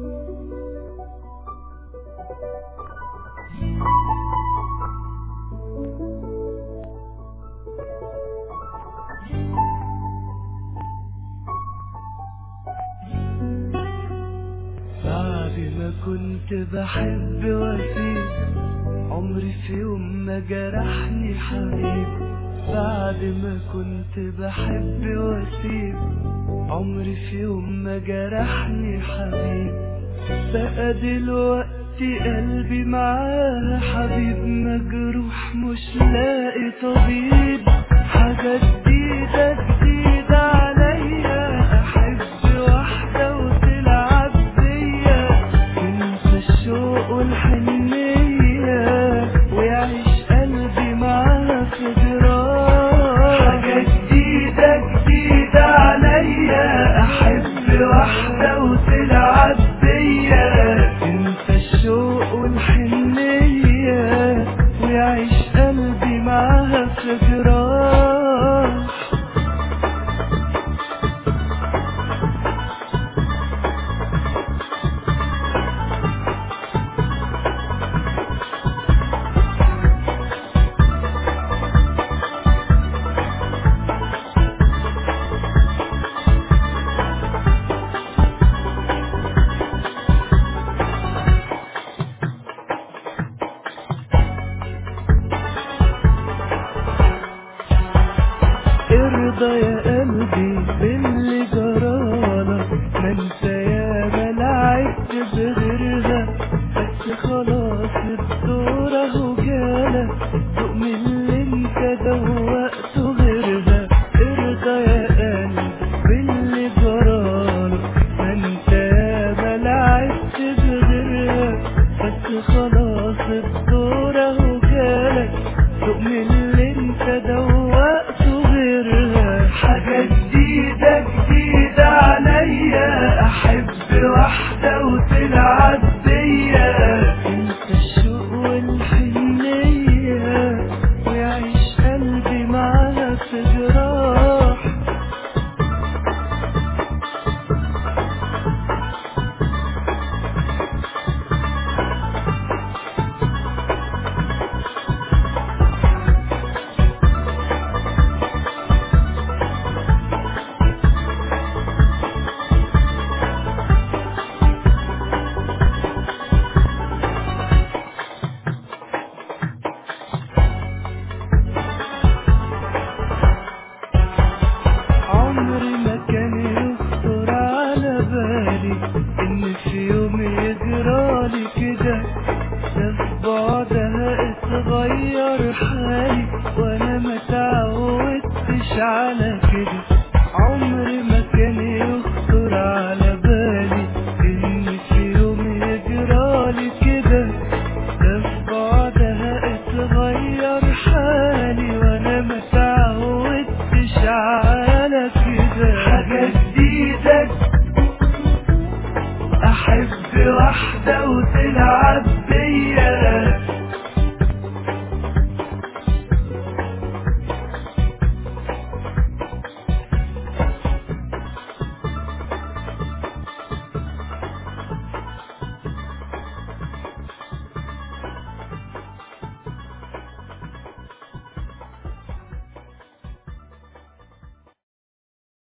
بعد ما كنت بحب واسيب عمري في يوم ما جرحني حبيب بعد ما كنت بحب واسيب عمري في يوم ما جرحني حبيب بقى دلوقتي قلبي معاه حبيب مجروح مش لاقي طبيب حاجة جديدة جديدة عليا أحب واحدة وتلعب بيا تنسى الشوق والحنية ويعيش قلبي معاها في جراح حاجة جديدة جديدة عليا أحب واحدة وتلعب